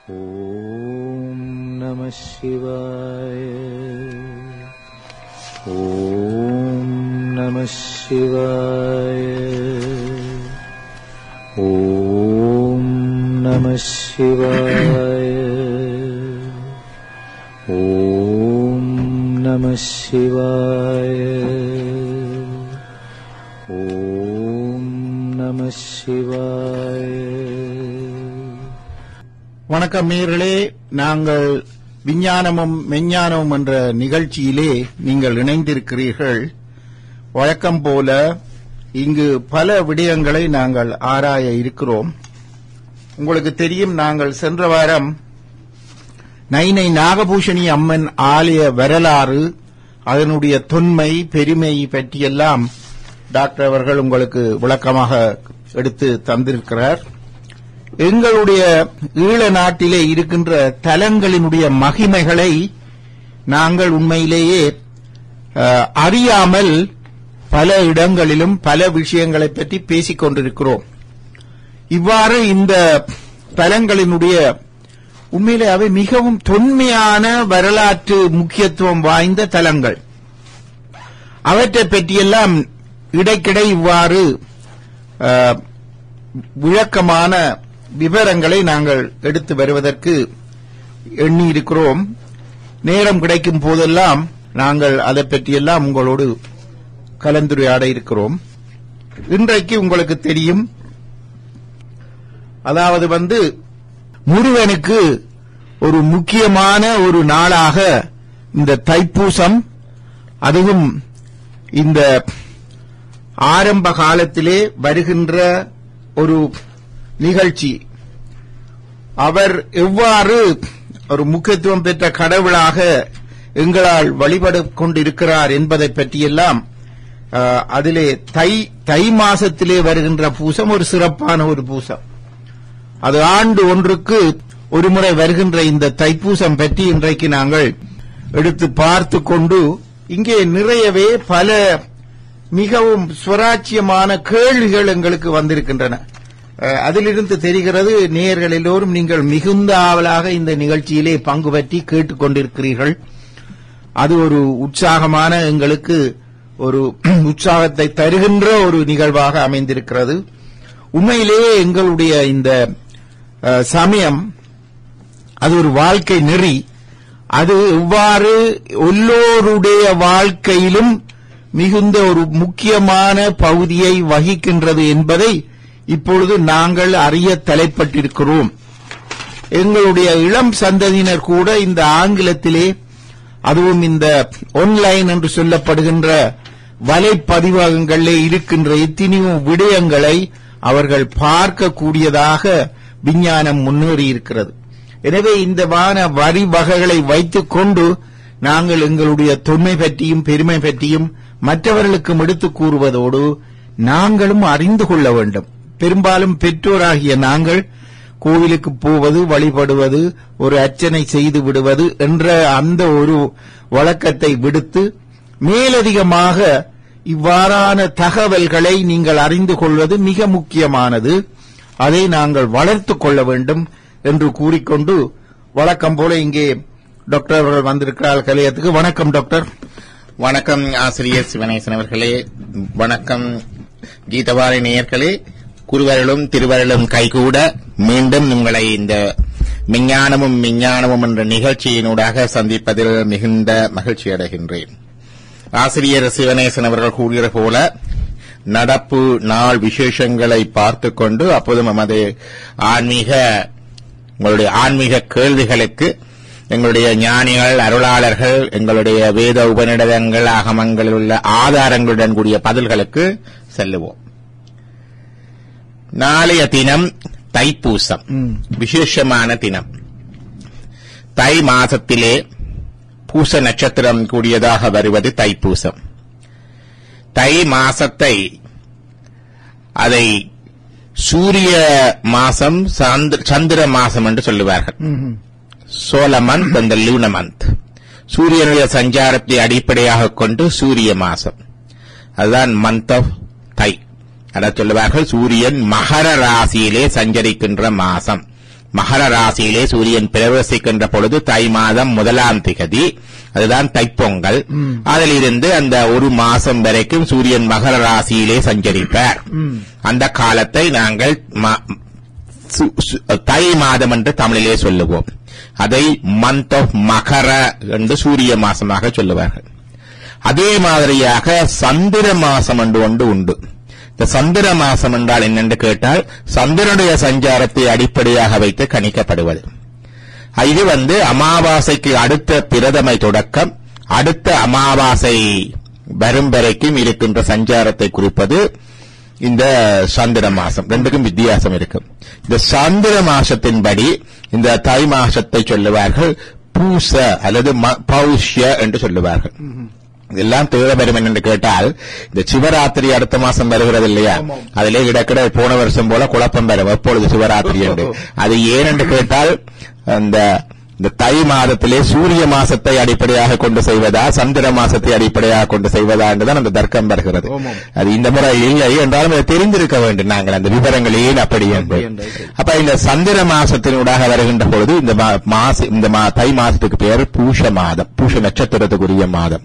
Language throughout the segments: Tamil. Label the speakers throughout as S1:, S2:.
S1: ॐ नमः शिवाय ॐ नमः शिवाय ॐ नमः शिवाय ॐ नमः शिवाय ॐ नमः शिवाय
S2: வணக்கம் நேயர்களே நாங்கள் விஞ்ஞானமும் மெஞ்ஞானமும் என்ற நிகழ்ச்சியிலே நீங்கள் இணைந்திருக்கிறீர்கள் வழக்கம் போல இங்கு பல விடயங்களை நாங்கள் ஆராய இருக்கிறோம் உங்களுக்கு தெரியும் நாங்கள் சென்ற வாரம் நைனை நாகபூஷணி அம்மன் ஆலய வரலாறு அதனுடைய தொன்மை பெருமை பற்றியெல்லாம் டாக்டர் அவர்கள் உங்களுக்கு விளக்கமாக எடுத்து தந்திருக்கிறார் எங்களுடைய ஈழ நாட்டிலே இருக்கின்ற தலங்களினுடைய மகிமைகளை நாங்கள் உண்மையிலேயே அஹ், அறியாமல் பல இடங்களிலும் பல விஷயங்களை பற்றி பேசிக் கொண்டிருக்கிறோம் இவ்வாறு இந்த தலங்களினுடைய உண்மையிலே அவை மிகவும் தொன்மையான வரலாற்று முக்கியத்துவம் வாய்ந்த தலங்கள் அவற்றை பற்றியெல்லாம் இடைக்கிடை இவ்வாறு அஹ், விளக்கமான விவரங்களை நாங்கள் எடுத்து வருவதற்கு எண்ணியிருக்கிறோம் நேரம் கிடைக்கும் போதெல்லாம் நாங்கள் அதை பற்றியெல்லாம் உங்களோடு கலந்துரையாட இருக்கிறோம் இன்றைக்கு உங்களுக்கு தெரியும் அதாவது வந்து முருகனுக்கு ஒரு முக்கியமான ஒரு நாளாக இந்த தைப்பூசம் அதுவும் இந்த ஆரம்ப காலத்திலே வருகின்ற ஒரு நிகழ்ச்சி அவர் எவ்வாறு ஒரு முக்கியத்துவம் பெற்ற கடவுளாக எங்களால் வழிபடு கொண்டிருக்கிறார் என்பதை பற்றியெல்லாம் அஹ், அதிலே தை தை மாசத்திலே வருகின்ற பூசம் ஒரு சிறப்பான ஒரு பூசம் அது ஆண்டு ஒன்றுக்கு ஒருமுறை வருகின்ற இந்த தைப்பூசம் பற்றி இன்றைக்கு நாங்கள் எடுத்து பார்த்து கொண்டு இங்கே நிறையவே பல மிகவும் சுவராட்சியமான கேள்விகள் எங்களுக்கு வந்திருக்கின்றன அஹ், அதிலிருந்து தெரிகிறது நேயர்கள் எல்லோரும் நீங்கள் மிகுந்த ஆவலாக இந்த நிகழ்ச்சியிலே பங்கு பற்றி கேட்டுக்கொண்டிருக்கிறீர்கள் அது ஒரு உற்சாகமான எங்களுக்கு ஒரு உற்சாகத்தை தருகின்ற ஒரு நிகழ்வாக அமைந்திருக்கிறது உண்மையிலேயே எங்களுடைய இந்த அஹ், சமயம் அது ஒரு வாழ்க்கை நெறி அது எவ்வாறு எல்லோருடைய வாழ்க்கையிலும் மிகுந்த ஒரு முக்கியமான பகுதியை வகிக்கின்றது என்பதை இப்பொழுது நாங்கள் அறிய தலைப்பட்டிருக்கிறோம் எங்களுடைய இளம் சந்ததியினர் கூட இந்த ஆங்கிலத்திலே அதுவும் இந்த ஆன்லைன் என்று சொல்லப்படுகின்ற வலைப்பதிவகங்களிலே இருக்கின்ற எத்தனையோ விடயங்களை அவர்கள் பார்க்கக்கூடியதாக விஞ்ஞானம் முன்னேறி இருக்கிறது எனவே இந்த வான வரி வகைகளை வைத்துக் கொண்டு நாங்கள் எங்களுடைய தொன்மை பற்றியும் பெருமை பற்றியும் மற்றவர்களுக்கும் எடுத்துக் கூறுவதோடு நாங்களும் அறிந்து கொள்ள வேண்டும் பெரும்பாலும் பெற்றோராகிய நாங்கள் கோவிலுக்கு போவது வழிபடுவது ஒரு அர்ச்சனை செய்து விடுவது என்ற அந்த ஒரு வழக்கத்தை விடுத்து மேலதிகமாக இவ்வாறான தகவல்களை நீங்கள் அறிந்து கொள்வது மிக முக்கியமானது அதை நாங்கள் வளர்த்துக் கொள்ள வேண்டும் என்று கூறிக்கொண்டு வழக்கம் போல இங்கே டாக்டர் அவர்கள் வந்திருக்கிறார் கலையத்துக்கு வணக்கம் டாக்டர்
S3: வணக்கம் ஆசிரியர் சிவனேசன் அவர்களே வணக்கம் கீதவாரி நேயர்களே குருவர்களும் திருவருளும் கைகூட மீண்டும் உங்களை இந்த விஞ்ஞானமும் விஞ்ஞானமும் என்ற நிகழ்ச்சியினூடாக சந்திப்பதில் மிகுந்த மகிழ்ச்சி அடைகின்றேன் ஆசிரியர் சிவனேசன் அவர்கள் கூறியது போல நடப்பு நாள் விசேஷங்களை பார்த்துக் கொண்டு அப்போது நமது ஆன்மீக உங்களுடைய ஆன்மீக கேள்விகளுக்கு எங்களுடைய ஞானிகள் அருளாளர்கள் எங்களுடைய வேத உபநிடதங்கள் ஆகமங்களில் உள்ள ஆதாரங்களுடன் கூடிய பதில்களுக்கு செல்லுவோம் நாளைய தினம் தைப்பூசம் விசேஷமான தினம் தை மாசத்திலே பூச நட்சத்திரம் கூடியதாக வருவது தைப்பூசம் தை மாசத்தை அதை சூரிய மாசம் சந்திர- சந்திர மாசம் என்று சொல்லுவார்கள் சோல மந்த் அந்த லூன மந்த் சூரியனுடைய சஞ்சாரத்தை அடிப்படையாக கொண்டு சூரிய மாசம் அதுதான் மந்த் ஆஃப் தை அத சொல்லுவார்கள் சூரியன் மகர ராசியிலே சஞ்சரிக்கின்ற மாசம் மகர ராசியிலே சூரியன் பிரவேசிக்கின்ற பொழுது தை மாதம் முதலாம் திகதி அதுதான் தைப்பொங்கல் அதிலிருந்து அந்த ஒரு மாசம் வரைக்கும் சூரியன் மகர ராசியிலே சஞ்சரிப்பார் அந்த காலத்தை நாங்கள் ம- சு- சு- தை மாதம் என்று தமிழிலே சொல்லுவோம் அதை மந்த் ஆஃப் மகர என்று சூரிய மாசமாக சொல்லுவார்கள் அதே மாதிரியாக சந்திர மாசம் என்று ஒன்று உண்டு இந்த சந்திர மாசம் என்றால் என்னென்று கேட்டால் சந்திரனுடைய சஞ்சாரத்தை அடிப்படையாக வைத்து கணிக்கப்படுவது இது வந்து அமாவாசைக்கு அடுத்த பிரதமை தொடக்கம் அடுத்த அமாவாசை வரும் வரைக்கும் இருக்கின்ற சஞ்சாரத்தை குறிப்பது இந்த சந்திர மாசம் ரெண்டுக்கும் வித்தியாசம் இருக்கும் இந்த சந்திர மாசத்தின்படி இந்த தை மாசத்தை சொல்லுவார்கள் பூச அல்லது ம- பௌஷ்ய என்று சொல்லுவார்கள் இதெல்லாம் தேவை வரும் என்று கேட்டால் இந்த சிவராத்திரி அடுத்த மாசம் வருகிறது இல்லையா அதிலே இடக்கிட போன வருஷம் போல குழப்பம் வரும் எப்பொழுது சிவராத்திரி என்று அது ஏன் என்று கேட்டால் அந்த இந்த தை மாதத்திலே சூரிய மாசத்தை அடிப்படையாக கொண்டு செய்வதா சந்திர மாசத்தை அடிப்படையாக கொண்டு செய்வதா என்றுதான் அந்த தர்க்கம் வருகிறது
S2: ஆமாம்.
S3: அது இந்த முறை இல்லை என்றாலும் அதை தெரிந்திருக்க வேண்டும் நாங்கள் அந்த விவரங்கள் ஏன் அப்படி என்று
S2: அப்படி என்று, சரி.
S3: அப்ப இந்த சந்திர மாசத்தினூடாக வருகின்ற பொழுது இந்த மா- மாச இந்த மா- தை மாசத்துக்கு பேர் பூஷ மாதம் பூஷ நட்சத்திரத்துக்குரிய மாதம்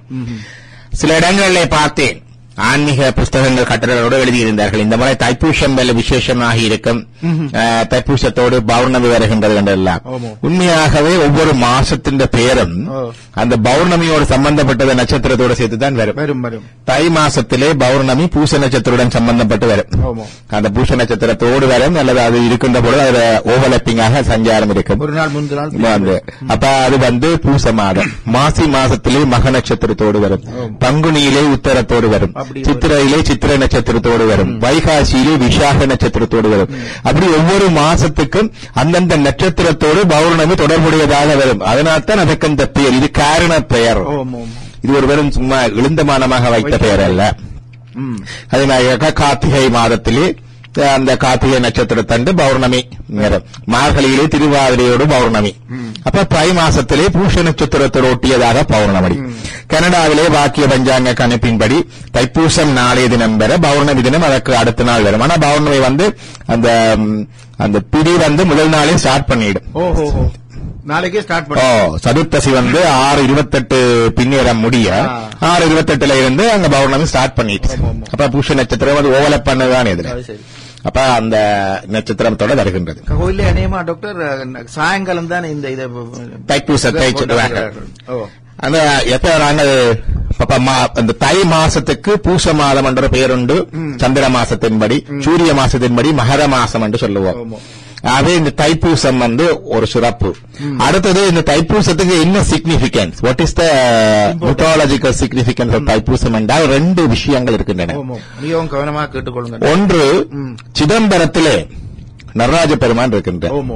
S3: சில இடங்களிலே பார்த்தேன் ஆன்மீக புஸ்தகங்கள் கட்டுரைகளோடு எழுதியிருந்தார்கள் இந்த முறை தைப்பூசம் வெல்ல விசேஷமாக இருக்கும் அஹ், தைப்பூசத்தோடு பௌர்ணமி வருகின்றது என்றெல்லாம்
S2: ஆமாம்.
S3: உண்மையாகவே ஒவ்வொரு மாசத்தின் பெயரும்
S2: ஓ.
S3: அந்த பௌர்ணமியோடு சம்பந்தப்பட்டத நட்சத்திரத்தோடு சேர்த்து தான் வரும்
S2: வரும் வரும்
S3: தை மாசத்திலே பௌர்ணமி பூச நட்சத்திரத்துடன் சம்பந்தப்பட்டு வரும்
S2: ஆமாம்
S3: அந்த பூச நட்சத்திரத்தோடு வரும் அல்லது அது இருக்கின்ற பொழுது அதுல ஓவலப்பிங்காக சஞ்சாரம் இருக்கும்
S2: ஒரு நாள் முந்தின நாள்
S3: வந்து அப்ப அது வந்து பூச மாதம் மாசி மாசத்திலே மக நட்சத்திரத்தோடு வரும் பங்குனியிலே உத்தரத்தோடு வரும்
S2: அப்படி
S3: சித்திரையிலே சித்திரை நட்சத்திரத்தோடு வரும் வைகாசியிலே விசாக நட்சத்திரத்தோடு வரும் அப்படி ஒவ்வொரு மாசத்துக்கும் அந்தந்த நட்சத்திரத்தோடு பௌர்ணமி தொடர்புடையதாக வரும் அதனால்தான் அதற்கு அந்த பெயர் இது காரண பெயர்
S2: ஓம் ஓம்
S3: இது ஒரு வெறும் சும்மா இழுந்தமானமாக வைத்த பெயர் அல்ல
S2: ம்
S3: அதனால கார்த்திகை மாதத்திலே அஹ், அந்த கார்த்திகை நட்சத்திரத்தண்டு பௌர்ணமி நேரம் மார்கழியிலே திருவாதிரையோடு பௌர்ணமி அப்ப தை மாசத்திலே பூஷ நட்சத்திரத்தோடு ஒட்டியதாக பௌர்ணமி கனடாவிலே வாக்கிய பஞ்சாங்க கணிப்பின்படி தைப்பூசம் நாளைய தினம் வர பௌர்ணமி தினம் அதற்கு அடுத்த நாள் வரும் ஆனா பௌர்ணமி வந்து அந்த ம், அந்த பிடி வந்து முதல் நாளே ஸ்டார்ட் பண்ணிடும்
S2: ஓஹோ ஓ. நாளைக்கே ஸ்டார்ட்
S3: ஓ
S2: பண்ண
S3: சதுர்த்தசி வந்து ஆறு இருபத்தெட்டு பின்னேரம் முடிய
S2: ஆ.
S3: ஆறு இருபத்தெட்டுல இருந்து அங்க பௌர்ணமி ஸ்டார்ட் பண்ணிட்டு
S2: ஆமா, ஆமா.
S3: அப்ப புஷ நட்சத்திரம் அது ஓவலப் பண்ணதுதான் இதுல
S2: அது சரி
S3: அப்ப அந்த நட்சத்திரத்தோட வருகின்றது
S2: கோயிலே அநேகமா டாக்டர் சாயங்காலம் தான் இந்த இதை
S3: தைப்பூசத்தை சொல்லுவாங்க
S2: ஓ
S3: அந்த எப்ப நாங்கள் அப்ப மா- அந்த தை மாசத்துக்கு பூச மாதம் என்ற பெயருண்டு சந்திர மாசத்தின்படி சூரிய மாசத்தின்படி மகர மாசம் என்று சொல்லுவோம்
S2: ஆமா.
S3: அதே இந்த தைப்பூசம் வந்து ஒரு சிறப்பு அடுத்தது இந்த தைப்பூசத்துக்கு என்ன significance what is the mythological significance of Thaipusam என்றால் ரெண்டு விஷயங்கள் இருக்கின்றன
S2: ஓமோ மிகவும் கவனமாக கேட்டுக்கொள்ளுங்க
S3: ஒன்று
S2: ம்.
S3: சிதம்பரத்திலே நடராஜ பெருமான் இருக்கின்றார்
S2: ஓமோ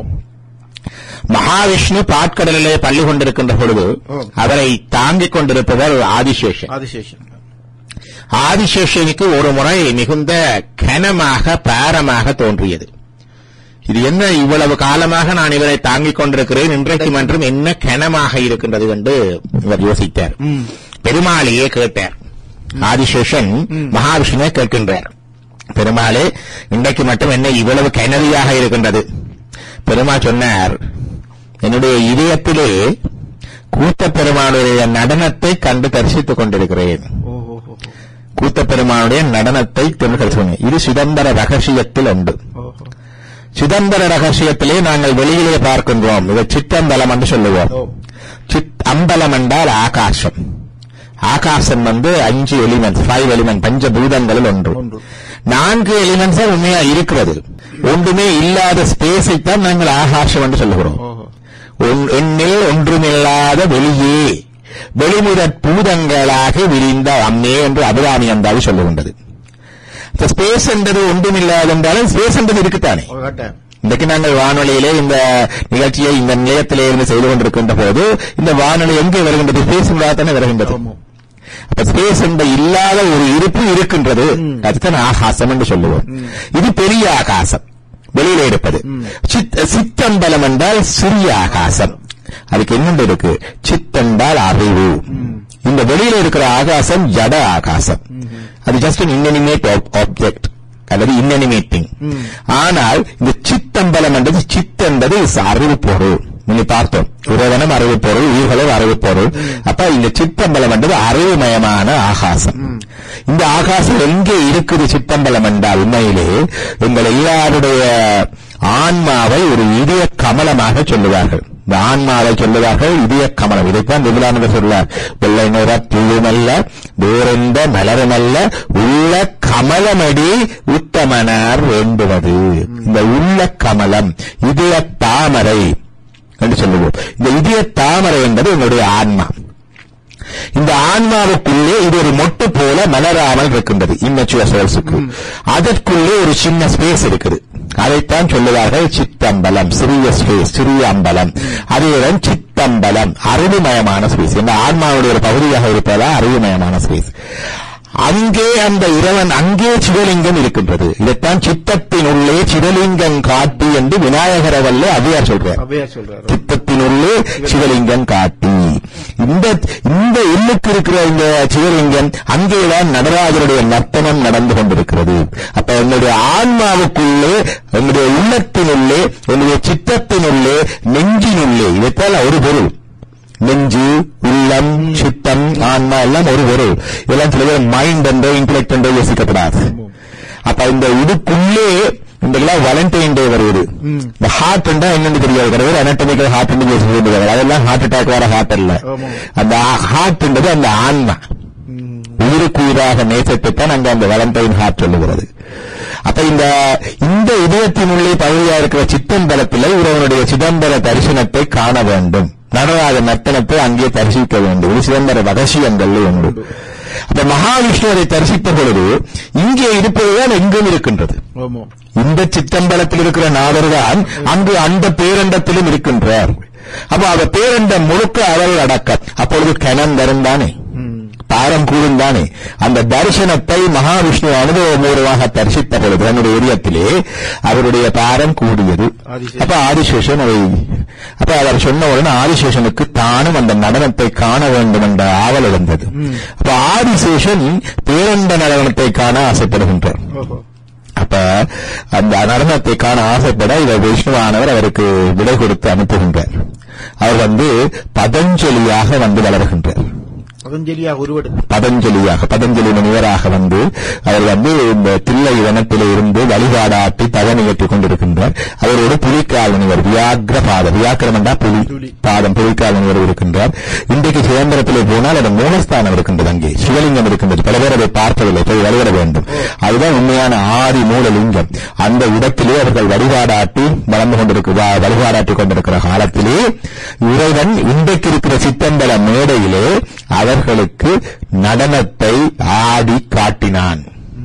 S3: மகாவிஷ்ணு பாட்கடலிலே பள்ளி கொண்டிருக்கின்ற பொழுது
S2: ஓ.
S3: அவரை தாங்கிக் கொண்டிருப்பவர் ஆதிசேஷன்
S2: ஆதிசேஷன்
S3: ஆதிசேஷனுக்கு ஒரு முறை மிகுந்த கனமாக பாரமாக தோன்றியது இது என்ன இவ்வளவு காலமாக நான் இவரை தாங்கிக் கொண்டிருக்கிறேன் இன்றைக்கு மற்றும் என்ன கனமாக இருக்கின்றது என்று இவர் யோசித்தார்
S2: ம்.
S3: பெருமாளையே கேட்டார் ஆதிசேஷன் மகாவிஷ்ணுவை கேட்கின்றார் பெருமாளே இன்றைக்கு மட்டும் என்ன இவ்வளவு கனதியாக இருக்கின்றது பெருமாள் சொன்னார் என்னுடைய இதயத்திலே கூத்த பெருமாளுடைய நடனத்தை கண்டு தரிசித்துக் கொண்டிருக்கிறேன்
S2: ஓஹோ ஓஹோ
S3: கூத்த பெருமானுடைய நடனத்தை கண்டு தரிசித்துக் இது சிதம்பர ரகசியத்தில் உண்டு
S2: ஓஹோ
S3: சிதம்பர ரகசியத்திலே நாங்கள் வெளியிலே பார்க்கின்றோம் இதை சித்தம்பலம் என்று சொல்லுவோம்
S2: ஓ
S3: சித் அம்பலம் என்றால் ஆகாசம் ஆகாசம் வந்து அஞ்சு எலிமெண்ட்ஸ் ஃபைவ் எலிமெண்ட் பஞ்சபூதங்களில் ஒன்று
S2: ஒன்று.
S3: நான்கு எலிமெண்ட்ஸ் உண்மையா இருக்கிறது ஒன்றுமே இல்லாத ஸ்பேஸை தான் நாங்கள் ஆகாசம் என்று சொல்லுகிறோம்
S2: ஓஹோ
S3: ஒன்- எண்ணில் ஒன்றுமில்லாத வெளியே வெளிமுதற் பூதங்களாக விரிந்த அம்மே என்று அபிராமி அந்தாதி சொல்லுகின்றது ஸ்பேஸ் என்றது ஒன்றுமில்லாது என்றாலும் ஸ்பேஸ் என்றது இருக்குத்தானே
S2: ஓ கட்ட
S3: இன்றைக்கு நாங்கள் வானொலியிலே இந்த நிகழ்ச்சியை இந்த நிலையத்திலே இருந்து செய்து கொண்டிருக்கின்ற போது இந்த வானொலி எங்கே வருகின்றது ஸ்பேஸ் தானே வருகின்றது
S2: ஓமோ
S3: அப்ப ஸ்பேஸ் என்ற இல்லாத ஒரு இருப்பு இருக்கின்றது அதுதான் ஆகாசம் என்று சொல்லுவோம் இது பெரிய ஆகாசம் வெளியில இருப்பது சித்- சித்தம்பலம் என்றால் சிறிய ஆகாசம் அதுக்கு என்னென்று இருக்கு சித்தென்றால் அறிவு இந்த வெளியில இருக்கிற ஆகாசம் ஜட ஆகாசம் அது ஜஸ்ட் இன்னிமேட் ஆப்ஜெக்ட் அல்லது இன்னனிமேட்டிங்
S2: ம்.
S3: ஆனால் இந்த சித்தம்பலம் என்றது சித் என்பது அறிவு பொருள் நீங்க பார்த்தோம் இறைவனும் அறிவு பொருள் உயிர்களும் அறிவு பொருள் அப்ப இந்த சித்தம்பலம் என்றது அறிவுமயமான ஆகாசம் இந்த ஆகாசம் எங்கே இருக்குது சித்தம்பலம் என்றால் உண்மையிலே எங்கள் எல்லாருடைய ஆன்மாவை ஒரு இதய கமலமாக சொல்லுவார்கள் இந்த ஆன்மாவை சொல்லுவார்கள் இதய கமலம் இதைத்தான் விபுலானந்தர் சொல்றார் வெள்ளை நிற புழுமல்ல வேறெந்த மலருமல்ல உள்ள கமலமடி உத்தமனார் வேண்டுவது இந்த உள்ள கமலம் இதய தாமரை என்று சொல்லுவோம் இந்த இதய தாமரை என்பது என்னுடைய ஆன்மா இந்த ஆன்மாவுக்குள்ளே இது ஒரு மொட்டு போல மலராமல் இருக்கின்றது இம்மெச்சுவர் சோல்ஸுக்கு அதற்குள்ளே ஒரு சின்ன ஸ்பேஸ் இருக்குது அதைத்தான் சொல்லுவார்கள் சித்தம்பலம் சிறிய ஸ்பேஸ் சிறிய அம்பலம் அதுதான் சித்தம்பலம் அறிவுமயமான ஸ்பேஸ் இந்த ஆன்மாவுடைய ஒரு பகுதியாக இருப்பதா அறிவுமயமான ஸ்பேஸ் அங்கே அந்த இறைவன் அங்கே சிவலிங்கம் இருக்கின்றது இதைத்தான் சித்தத்தினுள்ளே சிவலிங்கம் காட்டி என்று விநாயகரவல்ல அவ்வையார் சொல்றார்
S2: அவ்வையார் சொல்றாரு
S3: சித்தத்தினுள்ளே சிவலிங்கம் காட்டி இந்த இந்த எண்ணுக்கு இருக்கிற இந்த சிவலிங்கம் அங்கேதான் நடராஜருடைய நர்த்தனம் நடந்து கொண்டிருக்கிறது அப்ப என்னுடைய ஆன்மாவுக்குள்ளே என்னுடைய உள்ளத்தினுள்ளே என்னுடைய சித்தத்தினுள்ளே நெஞ்சினுள்ளே இதைத்தான் ஒரு பொருள் நெஞ்சு உள்ளம் சித்தம் ஆன்மா எல்லாம் ஒரு பொருள் இதெல்லாம் சில பேர் மைண்ட் என்றோ இன்டலெக்ட் என்றோ யோசிக்கப்படாது அப்ப இந்த இதுக்குள்ளே இந்த வேலண்டைன் டே வருது இந்த ஹார்ட் என்றா என்னன்னு தெரியாது கிடையாது அனட்டமிக்கல் ஹார்ட் என்று யோசிக்க வேண்டியது அதெல்லாம் ஹார்ட் அட்டாக் வர ஹார்ட் அல்ல
S2: ஆமா.
S3: அந்த ஹார்ட் என்பது அந்த ஆன்மா
S2: ம்.
S3: உயிருக்குயிராக நேசத்தைத்தான் அங்க அந்த வேலண்டைன் ஹார்ட் சொல்லுகிறது அப்ப இந்த இந்த இதயத்தினுள்ளே பகுதியா இருக்கிற சித்தம்பலத்தில் இவருடைய சிதம்பர தரிசனத்தை காண வேண்டும் நடராஜ நர்த்தனத்தை அங்கே தரிசிக்க வேண்டும் இது சிதம்பர ரகசியங்கள் உண்டு அப்ப மகாவிஷ்ணு அதை தரிசித்த பொழுது இங்கே இருப்பதுதான் எங்கும் இருக்கின்றது
S2: ஆமா
S3: இந்த சித்தம்பலத்தில் இருக்கிற நாதர் தான் அங்கு அந்த பேரண்டத்திலும் இருக்கின்றார் அப்ப அந்த பேரண்டம் முழுக்க அவர் அடக்க அப்பொழுது கணம் தானே
S2: ம்.
S3: பாரம் கூடும் தானே அந்த தரிசனத்தை மகாவிஷ்ணு அனுபவபூர்வமாக தரிசித்த பொழுது தன்னுடைய இதயத்திலே அவருடைய பாரம் கூடியது
S2: ஆதிசேஷன்.
S3: அப்ப ஆதிசேஷன் அதை அப்ப அவர் சொன்ன உடனே ஆதிசேஷனுக்கு தானும் அந்த நடனத்தை காண வேண்டும் என்ற ஆவல் இருந்தது அப்ப ஆதிசேஷன் பேரண்ட நடனத்தை காண ஆசைப்படுகின்றார்
S2: ஓஹோ
S3: அப்ப அந்த நடனத்தை காண ஆசைப்பட இவர் விஷ்ணுவானவர் அவருக்கு விடை கொடுத்து அனுப்புகின்றார் அவர் வந்து பதஞ்சலியாக வந்து வளர்கின்றார்
S2: பதஞ்சலியாக உருவெடுத்து
S3: பதஞ்சலியாக பதஞ்சலி முனிவராக வந்து அவர் வந்து இந்த தில்லை வனத்திலே இருந்து வழிபாடாட்டி தவம் இயற்றிக் கொண்டிருக்கின்றார் அவரோடு புலிக்கால் முனிவர் வியாக்ர பாதம் வியாக்கிரம் என்றா புலி
S2: புலி.
S3: பாதம் புலிக்கால் முனிவர் இருக்கின்றார் இன்றைக்கு சிதம்பரத்திலே போனால் அந்த மூலஸ்தானம் இருக்கின்றது அங்கே சிவலிங்கம் இருக்கின்றது பல பேர் அதை பார்த்ததில்லை போய் வழிபட வேண்டும் அதுதான் உண்மையான ஆதி மூலலிங்கம் அந்த இடத்திலே அவர்கள் வழிபாடாட்டி வளர்ந்து கொண்டிருக்க வா- வழிபாடாட்டிக் கொண்டிருக்கிற காலத்திலே இறைவன் இன்றைக்கு இருக்கிற சித்தம்பல மேடையிலே அவர்களுக்கு நடனத்தை ஆடி காட்டினான்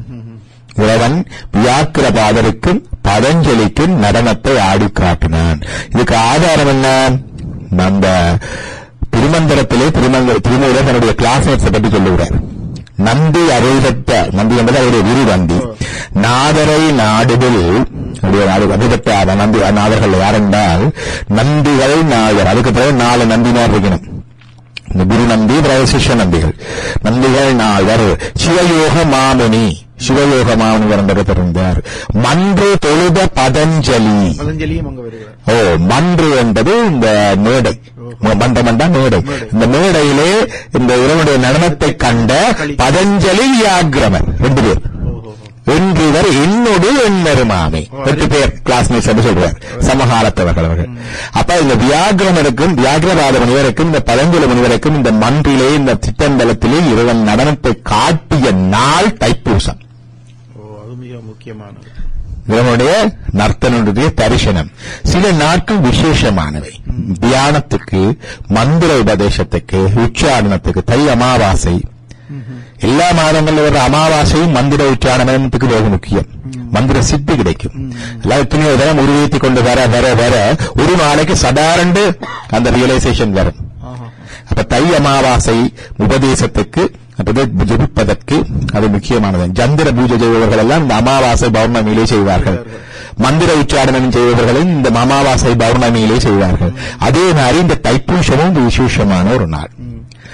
S3: இறைவன் வியாக்கிரபாதருக்கும் பதஞ்சலிக்கும் நடனத்தை ஆடி காட்டினான் இதுக்கு ஆதாரம் என்ன அந்த திருமந்திரத்திலே திருமங்க திருமூலர் தன்னுடைய கிளாஸ்மேட்ஸை பற்றி சொல்லுகிறார் நந்தி அருள்பெற்ற நந்தி என்பது அவருடைய விரு நந்தி நாதரை நாடுதல் அவருடைய நாடு அருள்பெற்ற நந்தி நாதர்கள் யாரென்றால் நந்திகள் நாதர் அதுக்கு பிறகு நாலு நந்தினார் இருக்கணும் இந்த குரு நந்தி பிறகு சிஷ்ய நந்திகள் நந்திகள் நால்வர் சிவயோக மாமுனி சிவயோக மாமுனிவர் என்று பிறந்தார் மன்று தொழுத பதஞ்சலி
S2: பதஞ்சலியும் அங்க வருகிறார்
S3: ஓ மன்று என்பது இந்த மேடை மண்டம் மண்டா மேடை இந்த மேடையிலே இந்த இவருடைய நடனத்தை கண்ட பதஞ்சலி வியாகிரமர் ரெண்டு பேர்
S2: ஓஹோ
S3: என்றிவர் என்னோடு எண்ணருமாமே எட்டு பேர் கிளாஸ்மேட்ஸ் என்று சொல்றார் சமகாலத்தவர்கள் அவர்கள் அப்ப இந்த வியாகிரமருக்கும் வியாகிரபாத முனிவருக்கும் இந்த பதஞ்சலி முனிவருக்கும் இந்த மன்றிலே இந்த சித்தம்பலத்திலே இறைவன் நடனத்தை காட்டிய நாள் தைப்பூசம்
S2: ஓ அது மிக முக்கியமானது
S3: இவனுடைய நர்த்தனுடைய தரிசனம் சில நாட்கள் விசேஷமானவை தியானத்துக்கு மந்திர உபதேசத்துக்கு உச்சாரணத்துக்கு தை அமாவாசை எல்லா மாதங்களில் வர அமாவாசையும் மந்திர உச்சாரணத்துக்கு மிக முக்கியம் மந்திர சித்தி கிடைக்கும் எல்லாம் எத்தனையோ தரம் உருவேத்தி கொண்டு வர வர வர ஒரு நாளைக்கு சடாரண்டு அந்த ரியலைசேஷன் வரும்
S2: ஆஹா
S3: அப்ப தை அமாவாசை உபதேசத்துக்கு அப்படி ஜபிப்பதற்கு அது முக்கியமானது சந்திர பூஜை செய்பவர்கள் எல்லாம் இந்த அமாவாசை பௌர்ணமியிலே செய்வார்கள் மந்திர உச்சாரணம் செய்பவர்களும் இந்த அமாவாசை பௌர்ணமியிலே செய்வார்கள் அதே மாதிரி இந்த தைப்பூசமும் ஒரு விசேஷமான ஒரு நாள்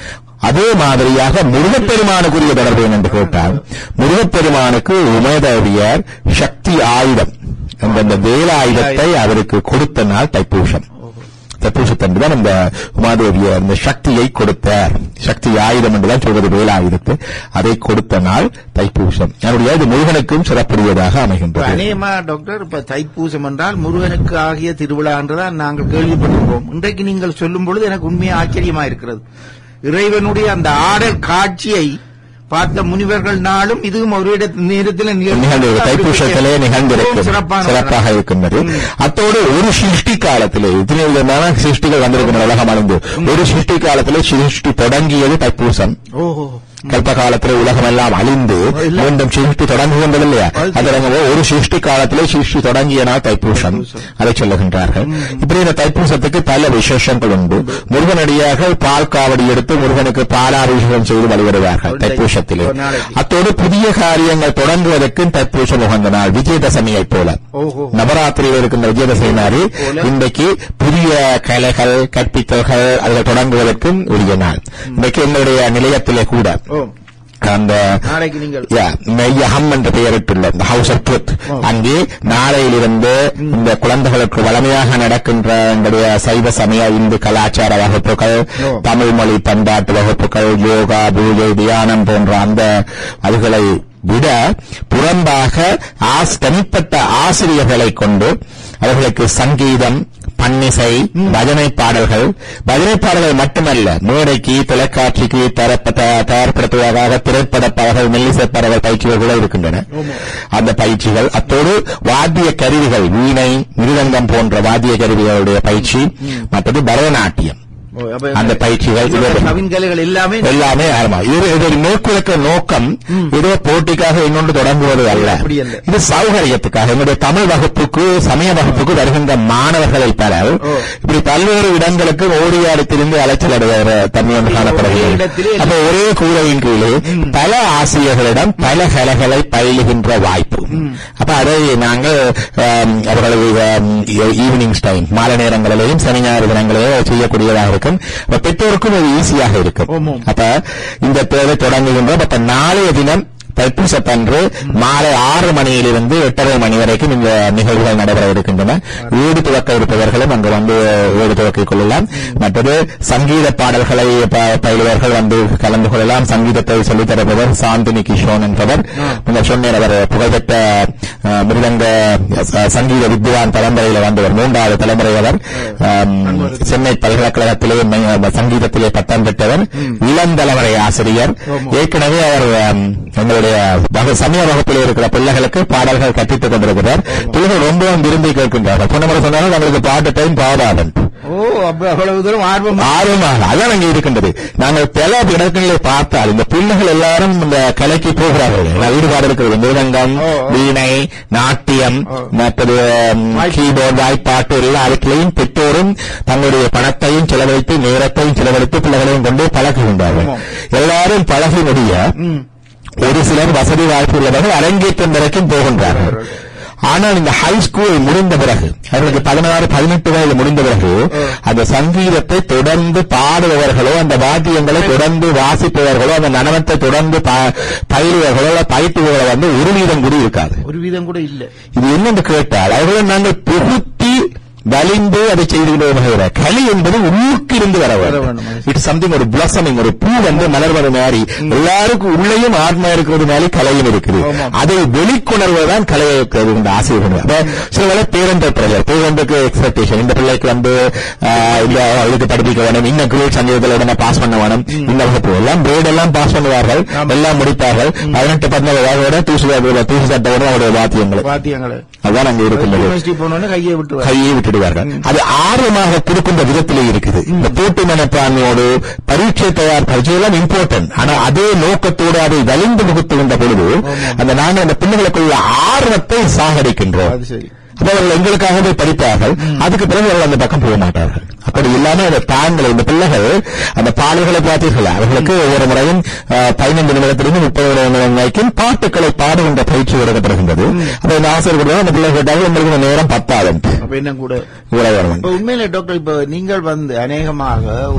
S3: அதே மாதிரியாக முருகப்பெருமானுக்குரிய தொடர்பு என்று கேட்டால் முருகப்பெருமானுக்கு உமேதவியர் சக்தி ஆயுதம் என்ற அந்த வேலாயுதத்தை அவருக்கு கொடுத்த நாள் தைப்பூசம் தைப்பூசத்தன்று தான் அந்த உமாதேவியர் அந்த சக்தியை கொடுத்தார் சக்தி ஆயுதம் என்றுதான் சொல்வது வேலாயுதத்தை அதை கொடுத்த நாள் தைப்பூசம் அதனுடைய இது முருகனுக்கும் சிறப்புரியதாக
S2: இப்ப
S3: அமைகின்றது
S2: அநேகமா டாக்டர் இப்ப தைப்பூசம் என்றால் முருகனுக்கு ஆகிய திருவிழா என்றுதான் நாங்கள் கேள்விப்பட்டிருக்கோம் இன்றைக்கு நீங்கள் சொல்லும் பொழுது எனக்கு உண்மையா ஆச்சரியமா இருக்கிறது இறைவனுடைய அந்த ஆடல் காட்சியை பார்த்த முனிவர்கள் நாளும் இதுவும் ஒரு இடத்து நேரத்தில்
S3: நிகழ்ந்து தைப்பூசத்திலே நிகழ்ந்திருக்கும்
S2: சிறப்பான
S3: சிறப்பாக இருக்கின்றது அத்தோடு ஒரு சிருஷ்டி காலத்திலே இத்தனை விதமான சிருஷ்டிகள் வந்திருக்கின்றன உலகம் அழிந்து ஒரு சிருஷ்டி காலத்திலே சிருஷ்டி தொடங்கியது தைப்பூசம்
S2: ஓஹோ
S3: கல்ப காலத்திலே உலகம் எல்லாம் அழிந்து
S2: இல்ல.
S3: மீண்டும் சிருஷ்டி தொடங்குகின்றது இல்லையா
S2: அது
S3: அது நம்ம ஒரு சிருஷ்டி காலத்திலே சிருஷ்டி தொடங்கிய நாள் தைப்பூசம் அதை சொல்லுகின்றார்கள் இப்படி இந்த தைப்பூசத்துக்கு பல விசேஷங்கள் உண்டு முருகனடியாக பால் காவடி எடுத்து முருகனுக்கு பாலாபிஷேகம் செய்து வழிபடுவார்கள்
S2: ஒரு
S3: தைப்பூசத்திலே
S2: ஒரு நாளைக்கு.
S3: அத்தோடு புதிய காரியங்கள் தொடங்குவதற்கு தைப்பூசம் உகந்த நாள் விஜயதசமியைப் போல
S2: ஓஹோ
S3: நவராத்திரியில் இருக்கின்ற விஜயதசமி நாள்
S2: போல.
S3: இன்றைக்கு புதிய கலைகள் கற்பித்தல்கள் அதில் தொடங்குவதற்கும் உரிய நாள் இன்றைக்கு எங்களுடைய நிலையத்திலே கூட
S2: ஓ
S3: அந்த
S2: நாளைக்கு நீங்கள்
S3: Yeah, மெய்யகம் என்ற பெயரிட்டுள்ள இந்த ஹவுஸ் ஆஃப் ட்ரூத்
S2: ஓ.
S3: அங்கே நாளையிலிருந்து இந்த குழந்தைகளுக்கு வளமையாக நடக்கின்ற எங்களுடைய சைவ சமய இந்து கலாச்சார வகுப்புகள்
S2: ஓ.
S3: தமிழ் மொழி பண்பாட்டு வகுப்புகள் யோகா பூஜை தியானம் போன்ற அந்த அதுகளை விட புறம்பாக ஆஸ் தனிப்பட்ட ஆசிரியர்களை கொண்டு அவர்களுக்கு சங்கீதம் பன்னிசை பஜனை பாடல்கள் பஜனை பாடல்கள் மட்டுமல்ல மேடைக்கு தொலைக்காட்சிக்கு தரப்ப- த- தயார்படுத்துவதாக திரைப்பட பாடல்கள் மெல்லிசை பாடல்கள் பயிற்சிகள் கூட இருக்கின்றன அந்த பயிற்சிகள் அத்தோடு வாத்திய கருவிகள் வீணை மிருதங்கம் போன்ற வாத்திய கருவிகளுடைய பயிற்சி மற்றது பரதநாட்டியம்
S2: ஓ, அப்ப
S3: அந்த பயிற்சிகள்
S2: இந்த
S3: இது-
S2: நவீன் கலைகள் எல்லாமே
S3: எல்லாமே ஆமா இது இது நோக்குலக்க நோக்கம் ஏதோ போட்டிக்காக இன்னொன்று தொடங்குவது அல்ல
S2: அப்படி அல்ல.
S3: இது சௌகரியத்துக்காக என்னுடைய தமிழ் வகுப்புக்கு சமய வகுப்புக்கு வருகின்ற மாணவர்களை பலர்
S2: ஓ.
S3: இப்படி பல்வேறு இடங்களுக்கு ஓடியாடி திரிந்து அலைச்சல் அடைகிற தன்மை ஒன்று
S2: ஒரே
S3: காணப்படுகிறது
S2: இடத்திலே
S3: அப்ப ஒரே கூரையின் கீழே பல ஆசிரியர்களிடம் பல கலைகளை பயிலுகின்ற வாய்ப்பு அப்ப அதை நாங்கள் ஆம், அவர்களது ஈவினிங் டைம் மாலை நேரங்களிலேயும் சனி ஞாயிறு தினங்களிலேயும் செய்யக்கூடியதாக இருக்கும் அப்ப பெற்றோருக்கும் அது ஈஸியாக இருக்கும்
S2: ஆமாம்.
S3: அப்ப இந்த தேவை தொடங்குகின்றோம் அப்ப நாளைய தினம் தைப்பூசத்தன்று மாலை ஆறு மணியிலிருந்து எட்டரை மணி வரைக்கும் இந்த நிகழ்வுகள் நடைபெற இருக்கின்றன வீடு துவக்க இருப்பவர்களும் அங்கு வந்து வீடு துவக்கிக் கொள்ளலாம் மற்றது சங்கீத பாடல்களை ப- பயிலுவர்கள் வந்து கலந்து கொள்ளலாம் சங்கீதத்தை சொல்லித் தருபவர் சாந்தினி கிஷோன் என்பவர் நீங்கள் சொன்னேன் அவர் புகழ்பெற்ற அஹ், மிருதங்க ச- சங்கீத வித்வான் தலைமுறையில் வந்தவர் மூன்றாவது தலைமுறை அவர் ஆம், சென்னை பல்கலைக்கழகத்திலே மை- சங்கீதத்திலே பட்டம் பெற்றவர் இளந்தலைமுறை ஆசிரியர் ஏற்கனவே அவர் ஆம், எங்களுடைய வகு- சமய வகுப்பில் இருக்கிற பிள்ளைகளுக்கு பாடல்கள் கற்பித்துக் கொண்டிருக்கிறார் பிள்ளைகள் ரொம்பவும் விரும்பி கேட்கின்றார்கள் போன முறை சொன்னாலும் எங்களுக்கு பாட்டு டைம் பாடாதன்
S2: ஓ அப்ப அவ்வளவு தூரம் ஆர்வம்
S3: ஆர்வமாக அதான் அங்கே இருக்கின்றது நாங்கள் பல இடங்களிலே பார்த்தால் இந்த பிள்ளைகள் எல்லாரும் இந்த கலைக்கு போகிறார்கள் எல்லாம் ஈடுபாடு இருக்கிறது மிருதங்கம்
S2: ஓ, ஓ.
S3: வீணை நாட்டியம்
S2: ஓ.
S3: மற்றது
S2: வாய்ப்பாட்டு.
S3: கீபோர்டு வாய்ப்பாட்டு எல்லாவற்றிலையும் பெற்றோரும் தங்களுடைய பணத்தையும் செலவழித்து நேரத்தையும் செலவழித்து பிள்ளைகளையும் கொண்டு பழகுகின்றார்கள்
S2: ஆமாம்.
S3: எல்லாரும் பழகி முடிய
S2: ம்.
S3: ஒரு சிலர் வசதி வாய்ப்பு உள்ளவர்கள் அரங்கேற்றம் வரைக்கும் போகின்றார்கள் ஆனால் இந்த ஹை ஸ்கூல் முடிந்த பிறகு அவர்களுக்கு பதினாறு பதினெட்டு வயது முடிந்த பிறகு அந்த சங்கீதத்தை தொடர்ந்து பாடுபவர்களோ அந்த வாத்தியங்களை தொடர்ந்து வாசிப்பவர்களோ அந்த நடனத்தை தொடர்ந்து ப- பயிலுவர்களோ அல்ல பயிற்றுபவர்களோ வந்து ஒரு வீதம் கூட இருக்காது
S2: ஒரு வீதம் கூட இல்ல
S3: இது என்னென்று கேட்டால் அவர்களை நாங்கள் புகுத்தி வலிந்து அதை செய்துவிடுவோம் கலை என்பது உள்ளுக்கிருந்து வர
S2: வர
S3: வேண்டும்
S2: வேண்டும்.
S3: இட் சம்திங் ஒரு பிளஸமிங் ஒரு பூ வந்து மலர்வது மாதிரி எல்லாருக்கும் உள்ளேயும் ஆத்மா இருக்கிறது மாதிரி கலையும் இருக்குது
S2: ஆமாம்.
S3: அதை வெளிக்கொணர்வதுதான் கலையை இருக்கிறது இந்த ஆசிரியர் அப்ப சில வேளை பேரண்ட பிரஜர் பேரண்டுக்கு எக்ஸ்பெக்டேஷன் இந்த பிள்ளைக்கு வந்து ஆஹ், இந்த அவளுக்கு படிப்பிக்க வேணும் இன்னும் கிரேட் சந்தேகத்தில் உடனே பாஸ் பண்ண வேணும் இந்த வகுப்பு எல்லாம் கிரேட் எல்லாம் பாஸ் பண்ணுவார்கள்
S2: ஆமாம்.
S3: எல்லாம் முடிப்பார்கள் பதினெட்டு பதினேழு வயதோட தூசு தூசு சட்டவோட அவருடைய வாத்தியங்கள்
S2: வாத்தியங்களை
S3: அதுதான் அங்கே இருக்கின்றது
S2: யூனிவர்சிட்டி போனோன்னு கையை விட்டு
S3: கையை விட்டுடுவார்கள் அது ஆர்வமாக கொடுக்கின்ற விதத்திலே இருக்குது இந்த போட்டி மனப்பான்மையோடு பரீட்சை தயார் பரீட்சை எல்லாம் இம்பார்ட்டன்ட் ஆனா அதே நோக்கத்தோடு அதை வலிந்து முகுத்துகின்ற பொழுது அந்த நாங்கள் அந்த பிள்ளைகளுக்குள்ள ஆர்வத்தை சாகடிக்கின்றோம்
S2: அது சரி
S3: அப்ப அவர்கள் எங்களுக்காகவே படிப்பார்கள் அதுக்கு பிறகு அவர்கள் அந்த பக்கம் போக மாட்டார்கள் அப்படி இல்லாம அந்த தாங்களை இந்த பிள்ளைகள் அந்த பாடல்களை பார்த்தீர்கள் அவர்களுக்கு ஒவ்வொரு முறையும் அஹ், பதினைந்து நிமிடத்திலிருந்து முப்பது நிமிடம் வரைக்கும் பாட்டுக்களை பாடுகின்ற பயிற்சி கொடுக்கப்படுகின்றது அப்ப இந்த ஆசிரியர் கூட அந்த பிள்ளைகள் கேட்டாலும் உங்களுக்கு இந்த நேரம் பத்தாது
S2: அப்ப என்ன கூட
S3: இவ்வளவு வரும்
S2: இப்ப உண்மையில டாக்டர் இப்ப நீங்கள் வந்து அநேகமாக ஒரு விஷயம்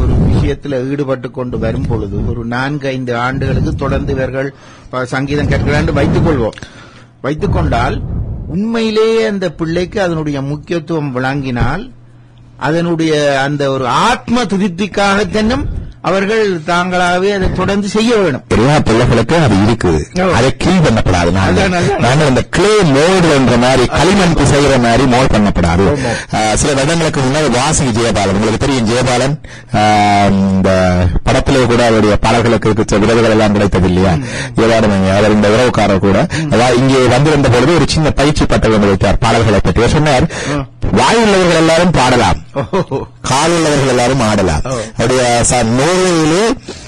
S2: காவியத்தில் ஈடுபட்டு கொண்டு வரும் பொழுது ஒரு நான்கு ஐந்து ஆண்டுகளுக்கு தொடர்ந்து இவர்கள் ப- சங்கீதம் கற்கிறாண்டு வைத்துக் கொள்வோம் வைத்துக் கொண்டால் உண்மையிலேயே அந்த பிள்ளைக்கு அதனுடைய முக்கியத்துவம் விளங்கினால் அதனுடைய அந்த ஒரு ஆத்ம திருப்திக்காக தன்னும் அவர்கள் தாங்களாகவே அதை தொடர்ந்து செய்ய வேணும்
S3: எல்லா பிள்ளைகளுக்கு அது இருக்குது
S2: ஓ.
S3: அதை கீழ் பண்ணப்படாது நாங்க
S2: அதான், அதான்.
S3: நாங்க அந்த கிளே மோடு என்ற மாதிரி களிமண் பிசைகிற மாதிரி மோல் பண்ணப்படாது
S2: ஆமா.
S3: ஆஹ், சில வருடங்களுக்கு முன்னாடி வாசி ஜெயபாலன் உங்களுக்கு தெரியும் ஜெயபாலன் ஆஹ், இந்த படத்திலே கூட அவருடைய பாடல்களுக்கு கிடைச்ச விருதுகள் எல்லாம் கிடைத்தது இல்லையா ஜெயபாலன் அவர் இந்த உறவுக்காரர் கூட அதாவது இங்கே வந்திருந்த பொழுது ஒரு சின்ன பயிற்சி பட்டகம் வைத்தார் பாடல்களை பற்றி அவர் சொன்னார் வாயுள்ளவர்கள் எல்லாரும் பாடலாம்
S2: ஓஹோ.
S3: கால் உள்ளவர்கள் எல்லாரும் ஆடலாம்
S2: ஓ.
S3: அவருடைய ச- நோர்வேயிலே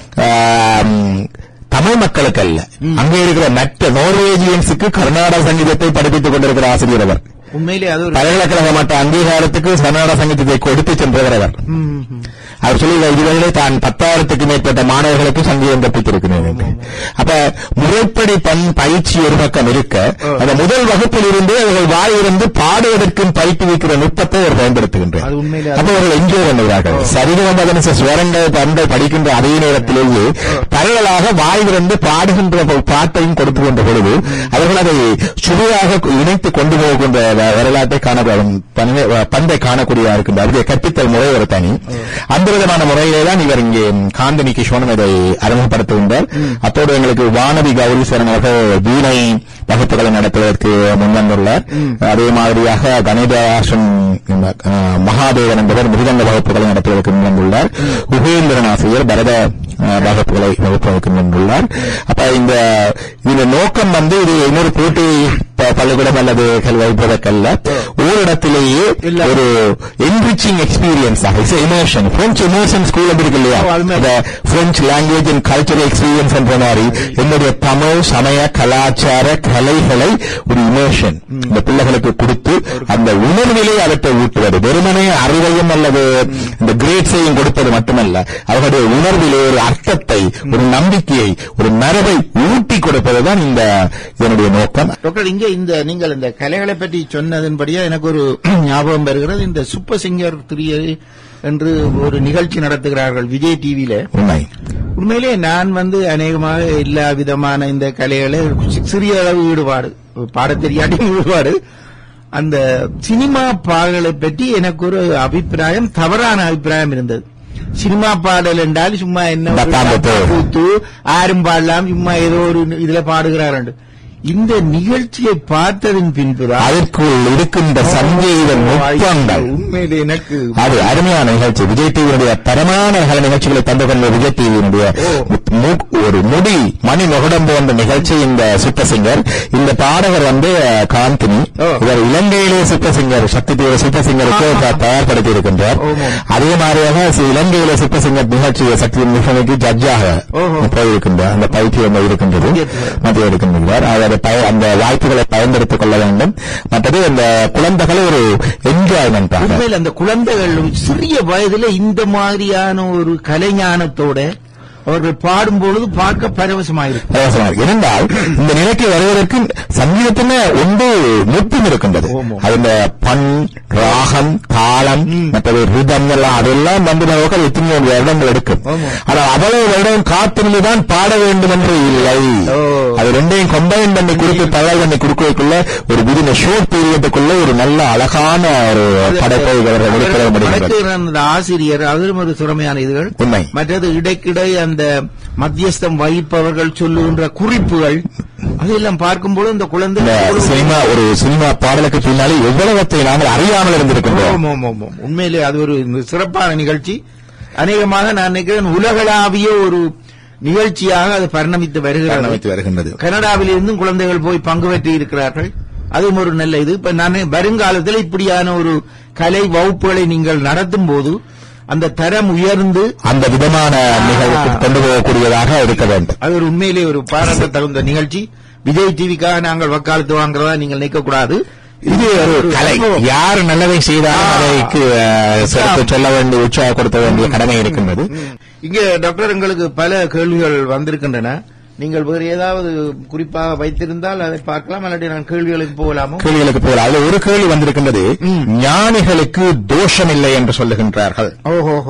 S3: ஆம், தமிழ் மக்களுக்கு அல்ல அங்கே இருக்கிற மற்ற நோர்வேஜியன்ஸுக்கு கர்நாடக சங்கீதத்தை படிப்பித்துக் கொண்டிருக்கிற ஆசிரியர் அவர்
S2: உண்மையிலே அது ஒரு
S3: பல்கலைக்கழக மட்ட அங்கீகாரத்துக்கு கர்நாடக சங்கீதத்தை கொடுத்து சென்றவர் அவர்
S2: ம், ம்.
S3: அவர் சொல்லி இதுவரை தான் பத்தாயிரத்துக்கு மேற்பட்ட மாணவர்களுக்கு சங்கீதம் கற்பித்திருக்கிறேன் என்று. அப்ப முறைப்படி பண் பயிற்சி ஒரு பக்கம் இருக்க அந்த முதல் வகுப்பில் இருந்து அவர்கள் வாயிலிருந்து பாடுவதற்கும் பயிற்றுவிக்கிற நுட்பத்தை அவர் பயன்படுத்துகின்றனர்
S2: அது உண்மையிலே
S3: அப்ப அவர்கள் என்ஜாய் பண்ணுகிறார்கள் சரிகமபதன ஸ்வரங்கள் பண்கள் படிக்கின்ற அதே நேரத்திலேயே பரவலாக வாயிலிருந்து பாடுகின்ற ஒரு பாட்டையும் கொடுத்து கொண்ட பொழுது அவர்கள் அதை சுவையாக இணைத்து கொண்டு போகின்ற வ- வரலாற்றை காண பண்பை- பண்பை காணக்கூடியதாக இருக்கின்ற அவருடைய கற்பித்தல் முறை ஒரு தனி அந்த விதமான முறையிலே தான் இவர் இங்கே காந்தனி கிஷோனும் இதை அறிமுகப்படுத்துகின்றார் அத்தோடு எங்களுக்கு வானதி கௌரீஸ்வரன் அவர்கள் வீணை வகுப்புகளை நடத்துவதற்கு முன்வந்துள்ளார் அதே மாதிரியாக கணேதாசன் அஹ், மகாதேவன் என்பவர் மிருதங்க வகுப்புகளை நடத்துவதற்கு முன்வந்துள்ளார் உபேந்திரன் ஆசிரியர் பரத அஹ், வகுப்புகளை வகுப்பதற்கு முன்வந்துள்ளார் அப்ப இந்த இந்த நோக்கம் வந்து இது இன்னொரு போட்டி ப- பள்ளிக்கூடம் அல்லது வைப்பதற்கல்ல ஓரிடத்திலேயே
S2: இல்ல.
S3: ஒரு என்ரிச்சிங் எக்ஸ்பீரியன்ஸ் ஆக இமோஷன் பிரெஞ்சு இமோஷன் ஸ்கூல் இருக்கு இல்லையா
S2: ஓ, அது மாதிரி.
S3: இந்த French language and culture experience என்ற மாதிரி என்னுடைய தமிழ் சமய கலாச்சார கலைகளை ஒரு இமோஷன் இந்த பிள்ளைகளுக்கு கொடுத்து அந்த உணர்விலே அவற்றை ஊட்டுவது வெறுமனே அறிவையும் அல்லது இந்த கிரேட்ஸையும் கொடுப்பது மட்டுமல்ல அவர்களுடைய உணர்விலே ஒரு அர்த்தத்தை ஒரு நம்பிக்கையை ஒரு மரபை ஊட்டி கொடுப்பதுதான் இந்த இதனுடைய நோக்கம்
S2: டாக்டர் இங்கே இந்த நீங்கள் இந்த கலைகளை பற்றி சொன்னதன்படியா எனக்கு ஒரு ஞாபகம் வருகிறது இந்த சூப்பர் சிங்கர் த்ரீ என்று ஒரு நிகழ்ச்சி நடத்துகிறார்கள் விஜய் டிவியில
S3: உண்மை
S2: உண்மையிலே நான் வந்து அநேகமாக எல்லா விதமான இந்த கலைகளை சி- சிறிய அளவு ஈடுபாடு பாடத் தெரியாட்டியும் ஈடுபாடு அந்த சினிமா பாடலை பற்றி எனக்கு ஒரு அபிப்பிராயம் தவறான அபிப்பிராயம் இருந்தது சினிமா பாடல் என்றால் சும்மா என்ன ஒரு
S3: டப்பாம்பு
S2: டப்பா கூத்து ஆரும் பாடலாம் சும்மா ஏதோ ஒரு இதுல பாடுகிறார்கள் இந்த நிகழ்ச்சியை பார்த்ததின் பின்புதான்
S3: அதற்குள் இருக்கின்ற சங்கீத நுட்பங்கள்
S2: உண்மையிலே எனக்கு
S3: அது அருமையான நிகழ்ச்சி விஜய் டிவியினுடைய தரமான கலை நிகழ்ச்சிகளை தந்து கொண்ட விஜய் டிவியினுடைய மு- ஒரு முடி மணி நுகடம் போன்ற நிகழ்ச்சி இந்த சூப்பர் சிங்கர் இந்த பாடகர் வந்து அஹ், காந்தினி
S2: ஓ.
S3: இவர் இலங்கையிலே super singer Shakti TV super சிங்கருக்கு
S2: ஆ, ஆ.
S3: த- தயார்படுத்தி இருக்கின்றார்
S2: ஆமாம்.
S3: அதே மாதிரியாக சி- இலங்கையிலே சூப்பர் சிங்கர் நிகழ்ச்சி சக்தி நிகழ்ச்சிக்கு ஜட்ஜாக
S2: ஓஹோ.
S3: போயிருக்கின்றார் அந்த பயிற்சி வந்து இருக்கின்றது
S2: மத்தியத்தில்.
S3: மத்திய இருக்கின்றார் அவர் அதை பய- அந்த வாய்ப்புகளை பயன்படுத்திக் கொள்ள வேண்டும் மற்றது அந்த குழந்தைகளை ஒரு என்ஜாய்மெண்ட்
S2: உண்மையில் அந்த குழந்தைகள் சிறிய வயதுல இந்த மாதிரியான ஒரு கலைஞானத்தோட அவர்கள் பாடும் பொழுது பார்க்க பரவசமாயிருக்கு
S3: பிரயாசமாக இருந்தால் இந்த நிலைக்கு வருவதற்கு சங்கீதத்தின ஒன்று நுட்பம் இருக்கின்றது
S2: ஆமா.
S3: அது இந்த பண் ராகம் தாளம் மற்றது ரிதம் எல்லாம் அதெல்லாம் வந்து நமக்கு எத்தனையோ வருடங்கள் எடுக்கும்
S2: ஆமா.
S3: ஆனால் அவ்வளவு வருடம் காத்திருந்துதான் பாட வேண்டும் என்று இல்லை
S2: ஓ.
S3: அது ரெண்டையும் கம்பைன் பண்ணி கொடுத்து தயார் பண்ணி கொடுக்கறதுக்குள்ள ஒரு விதின ஷோர்ட் பீரியடுக்குள்ள ஒரு நல்ல அழகான ஒரு படைப்பை அவர்கள் வெளிப்பட முடிகிறது
S2: வழக்கு அந்த ஆசிரியர் அவரும் ஒரு திறமையான இதுகள்
S3: உண்மை
S2: மற்றது இடைக்கிடை அந்த மத்தியஸ்தம் வகிப்பவர்கள் சொல்லுகின்ற குறிப்புகள் அதையெல்லாம் பார்க்கும்போது இந்த குழந்தை
S3: இந்த சினிமா ஒரு சினிமா பாடலுக்கு பின்னாலே எவ்வளவத்தை நாங்கள் அறியாமல் இருந்திருக்கின்றோம்
S2: ஆமாம், ஆமாம், ஆமாம். உண்மையிலே அது ஒரு சிறப்பான நிகழ்ச்சி அநேகமாக நான் நினைக்கிறேன் உலகளாவிய ஒரு நிகழ்ச்சியாக அது பரிணமித்து வருகிறது
S3: பரிணமித்து வருகின்றது
S2: கனடாவில் இருந்தும் குழந்தைகள் போய் பங்கு பெற்று இருக்கிறார்கள் அதுவும் ஒரு நல்ல இது இப்ப நான் வருங்காலத்தில் இப்படியான ஒரு கலை வகுப்புகளை நீங்கள் நடத்தும் போது அந்த தரம் உயர்ந்து
S3: அந்த விதமான நிகழ்வுக்கு கொண்டு போகக்கூடியதாக இருக்க வேண்டும்
S2: அது ஒரு உண்மையிலே ஒரு பாராட்ட தகுந்த நிகழ்ச்சி விஜய் டிவிக்காக நாங்கள் வக்காலத்து வாங்குறதா நீங்கள் நினைக்கக்கூடாது
S3: இது ஒரு கலை யார் நல்லதை செய்தாலும்
S2: ஆ.
S3: அதைக்கு அஹ், சிறப்பு சொல்ல வேண்டிய உற்சாகப்படுத்த வேண்டிய கடமை இருக்கின்றது
S2: இங்க டாக்டர் எங்களுக்கு பல கேள்விகள் வந்திருக்கின்றன நீங்கள் வேறு ஏதாவது குறிப்பாக வைத்திருந்தால் அதை பார்க்கலாம் இல்லாட்டி நான் கேள்விகளுக்கு போகலாமோ
S3: கேள்விகளுக்கு போகலாம் அதுல ஒரு கேள்வி வந்திருக்கின்றது ஞானிகளுக்கு தோஷம் இல்லை என்று சொல்லுகின்றார்கள்
S2: ஓஹோ ஹோ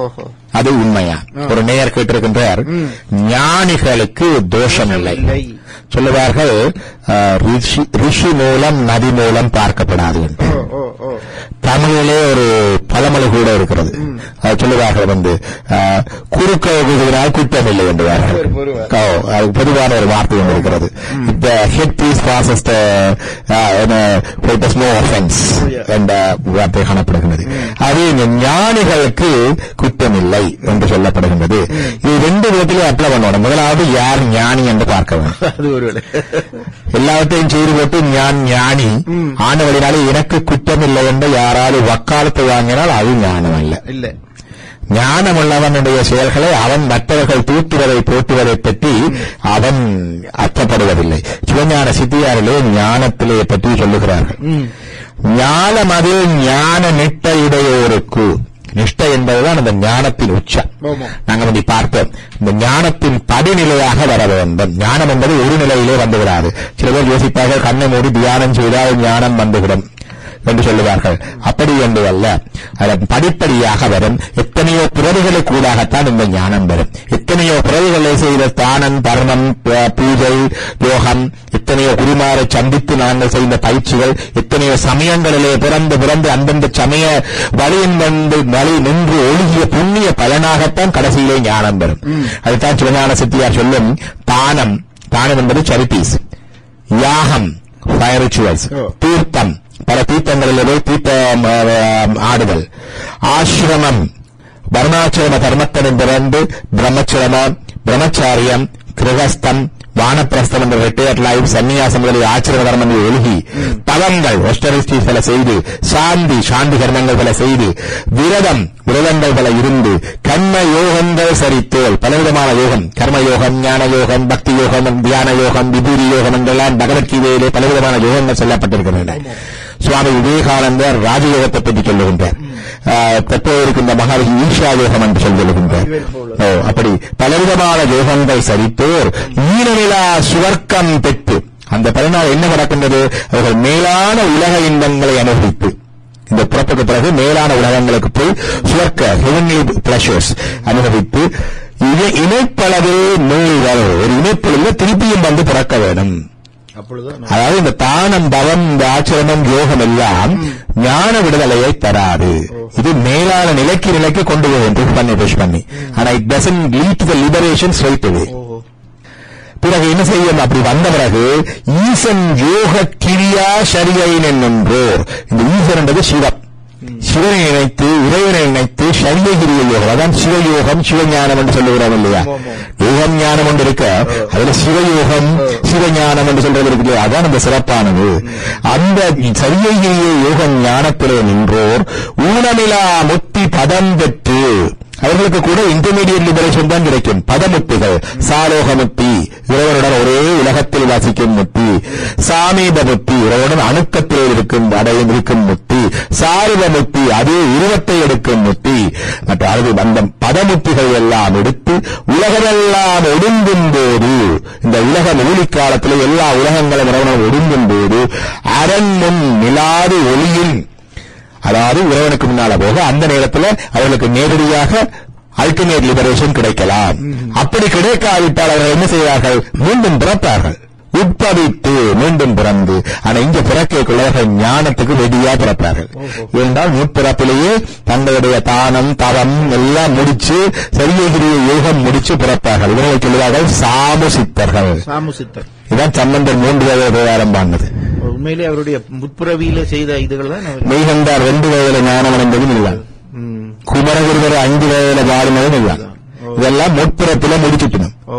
S3: அது உண்மையா ஒரு நேயர் கேட்டிருக்கின்றார் ஞானிகளுக்கு தோஷம் இல்லை
S2: இல்லை.
S3: சொல்லுவார்கள் அஹ், ரிஷி ரிஷி மூலம் நதி மூலம் பார்க்கப்படாது என்று
S2: ஓ ஓ ஓ
S3: தமிழிலே ஒரு பழமொழி கூட இருக்கிறது அது சொல்லுவார்கள் வந்து அஹ், குறுக்க குதிரால் குற்றம் இல்லை என்றுவார்கள்
S2: ஒரு பொதுவா.
S3: ஓ, அது பொதுவான ஒரு வார்த்தை ஒன்று இருக்கிறது இந்த head piece passes no offence
S2: Yeah.
S3: என்ற வார்த்தை காணப்படுகின்றது அது இந்த ஞானிகளுக்கு குற்றம் இல்லை என்று சொல்லப்படுகின்றது இது ரெண்டு விதத்திலே அப்ளை பண்ணணும் முதலாவது யார் ஞானி என்று பார்க்க வேண்டும்
S2: அது ஒரு வேளை.
S3: எல்லாவற்றையும் செய்து போட்டு ஞான் ஞானி ஆனவழினாலே எனக்கு குற்றம் இல்லை என்று யாராவது வக்காலத்து வாங்கினால் அது ஞானம் அல்ல
S2: இல்ல
S3: ஞானமுள்ளவனுடைய செயல்களை அவன் மற்றவர்கள் தூற்றுவதை போற்றுவதை பற்றி அவன் அச்சப்படுவதில்லை சிவஞான சித்தியாரிலே ஞானத்திலே பற்றி சொல்லுகிறார்கள் ஞானம் அது ஞான நிட்டையுடையோருக்கு நிஷ்டை என்பதுதான் அந்த ஞானத்தின் உச்சம்
S2: ஆமா.
S3: நாங்கள் வந்து பார்த்தோம் இந்த ஞானத்தின் படிநிலையாக வர வேண்டும் ஞானம் என்பது ஒரு நிலையிலே வந்துவிடாது சில பேர் யோசிப்பார்கள் கண்ணை மூடி தியானம் செய்தால் ஞானம் வந்துவிடும் என்று சொல்லுவார்கள் அப்படி என்று அல்ல அதன் படிப்படியாக வரும் எத்தனையோ பிறவிகளுக்கு கூடாகத்தான் இந்த ஞானம் வரும் எத்தனையோ பிறவிகளை செய்த தானம் தர்மம் ப- பூஜை யோகம் எத்தனையோ குருமாரை சந்தித்து நாங்கள் செய்த பயிற்சிகள் எத்தனையோ சமயங்களிலே பிறந்து பிறந்து அந்தந்த சமய வழியின் வந்து வழி நின்று ஒழுகிய புண்ணிய பலனாகத்தான் கடைசியிலே ஞானம் வரும் அதுதான் சிவஞான சித்தியார் சொல்லும் தானம் தானம் என்பது சரிட்டீஸ் யாகம் ஃபயர் ரிச்சுவல்ஸ்
S2: ஓ.
S3: தீர்த்தம் பல தீர்த்தங்களிலே தீர்த்தம் ஆ, ஆ, ஆடுதல் ஆசிரமம் வர்ணாசிரம தர்மத்திடம் பிறந்து பிரம்மச்சரமம் பிரம்மச்சாரியம் கிரகஸ்தம் வானப்பிரஸ்தம் என்ற ரிட்டையர்ட் லைஃப் சன்னியாசம் முதலிய ஆச்சரிய கர்மங்கள் ஒழுகி தவங்கள் ஒஸ்டரிஸ்டி பல செய்து சாந்தி சாந்தி கர்மங்கள் பல செய்து விரதம் விரதங்கள் பல இருந்து கர்ம யோகங்கள் சரித்தோல் பலவிதமான யோகம் கர்ம யோகம் ஞான யோகம் பக்தி யோகம் தியான யோகம் விபூதி யோகம் என்றெல்லாம் பகவத்கீதையிலே பலவிதமான யோகங்கள் சொல்லப்பட்டிருக்கின்றன சுவாமி விவேகானந்தர் ராஜயோகத்தை பற்றி சொல்லுகின்றார் ஆஹ், தற்போது இருக்கின்ற மகாவிஷ்ணு ஈஷா யோகம் என்று சொல்லுகின்றார் ஓ அப்படி பலவிதமான யோகங்கள் சரித்தோர் ஈரநிலா சுவர்க்கம் பெற்று அந்த பலனால் என்ன நடக்கின்றது அவர்கள் மேலான உலக இன்பங்களை அனுபவித்து இந்த பிறப்புக்கு பிறகு மேலான உலகங்களுக்கு போய் சுவர்க்க ஹெவன்லி பிளஷர்ஸ் அனுபவித்து இணை- இணைப்பளவில் மேல் வரும் ஒரு இணைப்பளவில் திருப்பியும் வந்து பிறக்க வேண்டும்
S2: அப்பொழுதுதான்
S3: அதாவது இந்த தானம் தவம் இந்த ஆச்சரணம் யோகம் எல்லாம் ஞான விடுதலையை தராது இது மேலான நிலைக்கு நிலைக்கு கொண்டு போகும் புஷ் பண்ணி புஷ் பண்ணி ஆனா it doesn't lead the liberation straight away
S2: ஓஹோ
S3: பிறகு என்ன செய்யும் அப்படி வந்த பிறகு ஈசன் யோக கிரியா ஷரியைன் என்னொன்றோர் இந்த ஈசன் என்பது சிவம் சிவனை இணைத்து இறைவனை இணைத்து சரியகிரிய யோகம் அதான் சிவயோகம் சிவஞானம் என்று சொல்லுகிறோம் இல்லையா
S2: ஆமா.
S3: யோகம் ஞானம் ஒன்று இருக்க அதுல சிவயோகம் சிவஞானம் என்று சொல்றது இருக்கு இல்லையா அதான் அந்த சிறப்பானது அந்த சரியகிரிய யோக ஞானத்திலே நின்றோர் ஊனமிலா முத்தி பதம் பெற்று அவர்களுக்கு கூட இன்டர்மீடியட் லிபரேஷன் தான் கிடைக்கும் பதமுத்திகள் சாலோக முத்தி இறைவனுடன் ஒரே உலகத்தில் வாசிக்கும் முத்தி சாமீப முத்தி இறைவனுடன் அணுக்கத்தில் இருக்கும் அடையும் இருக்கும் முத்தி சாரித முத்தி அதே உருவத்தை எடுக்கும் முத்தி மற்ற அது அந்த பதமுத்திகள் எல்லாம் எடுத்து உலகமெல்லாம் ஒடுங்கும் போது இந்த உலக நூலி காலத்தில் எல்லா உலகங்களும் இறைவனும் ஒடுங்கும் போது அரண் முன் நிலாது ஒளியில் அதாவது இறைவனுக்கு முன்னால போக அந்த நேரத்தில் அவர்களுக்கு நேரடியாக அல்டிமேட் லிபரேஷன் கிடைக்கலாம் அப்படி கிடைக்காவிட்டால் அவர்கள் என்ன செய்வார்கள் மீண்டும் பிறப்பார்கள் உட்பவித்து மீண்டும் பிறந்து ஆனா இங்க பிறக்கக்குள்ளவர்கள் ஞானத்துக்கு ரெடியா பிறப்பார்கள் ஏனென்றால் முற்பிறப்பிலேயே தங்களுடைய தானம் தவம் எல்லாம் முடிச்சு சரியகிரிய யோகம் முடிச்சு பிறப்பார்கள் இவர்களை சொல்லுவார்கள் சாமுசித்தர்கள்
S2: சாமு சித்தர்
S3: இதான் சம்பந்தர் மூன்று வயது விவகாரம் பண்ணது
S2: உண்மையிலே அவருடைய முற்பிறவியில செய்த இதுகள் தான் அவர்
S3: மெய்கண்டார் ரெண்டு வயதுல ஞானம் அடைந்ததும் இல்லை
S2: ம்.
S3: குமரகுருவர் அஞ்சு வயதுல பாடினதும் இல்லை இதெல்லாம் முற்பிறப்பில முடிச்சுட்டணும்
S2: ஓ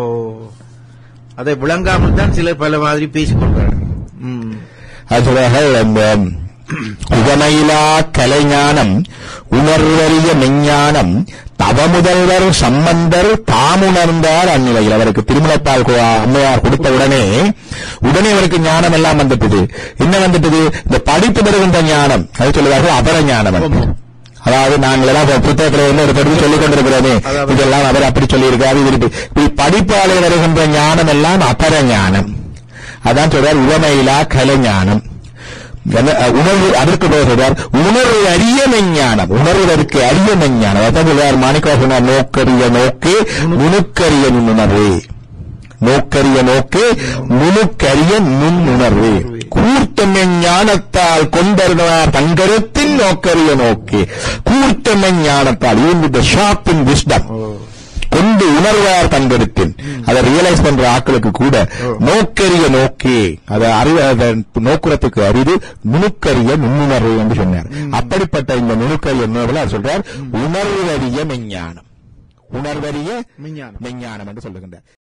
S2: அதை விளங்காமல் தான் சிலர் பல மாதிரி பேசிக்கொள்றார்கள் ம்.
S3: அதுவாக அந்த உகமையிலா கலைஞானம் உணர்வறிய மெஞ்ஞானம் தவமுதல்வர் சம்பந்தர் தாமுணர்ந்தார் அந்நிலையில் அவருக்கு திருமணத்தால் கு- அம்மையார் கொடுத்த உடனே உடனே அவருக்கு ஞானம் எல்லாம் வந்துட்டது என்ன வந்துட்டது இந்த படிப்பு பெறுகின்ற ஞானம் அது சொல்லுவார்கள் அபர ஞானம் என்று. அதாவது நாங்கள் எல்லாம் இப்ப புத்தகத்துல வந்து ஒரு படிப்பு சொல்லிக் கொண்டிருக்கிறோமே
S2: அதாவது-
S3: இதெல்லாம் அவர் அப்படி சொல்லியிருக்காரு இது இப்படி. இப்படி படிப்பாலே வருகின்ற ஞானம் எல்லாம் அபர ஞானம் அதான் சொல்றார் உவமையிலா கலைஞானம் என- அஹ், உணர்வு அதற்கு பிறகு சொல்றார் உணர்வு அறிய மெஞ்ஞானம் உணர்வதற்கு அறிய மெஞ்ஞானம் அதான் சொல்றார் மாணிக்கா சொன்னார் நோக்கரிய நோக்கு நுணுக்கரிய நுண்ணுணர்வு நோக்கரிய நோக்கு நுணுக்கரிய நுண்ணுணர்வு கூர்த்தமை ஞானத்தால் கொண்டறிவார் தங்கரத்தின் நோக்கரிய நோக்கு கூர்த்தமை ஞானத்தால் even with the sharp in wisdom கொண்டு உணர்வார் தங்கெடுத்தின் அதை ரியலைஸ் பண்ற ஆட்களுக்கு கூட நோக்கரிய நோக்கே அதை அறிவு அதை நோக்குறதுக்கு அறிவு நுணுக்கரிய நுண்ணுணர்வு என்று சொன்னார் அப்படிப்பட்ட இந்த நுணுக்கரிய நுணர்வுல அவர் சொல்றார் உணர்வறிய மெஞ்ஞானம் உணர்வறிய
S2: விஞ்ஞானம்
S3: மெஞ்ஞானம் என்று சொல்லுகின்றார்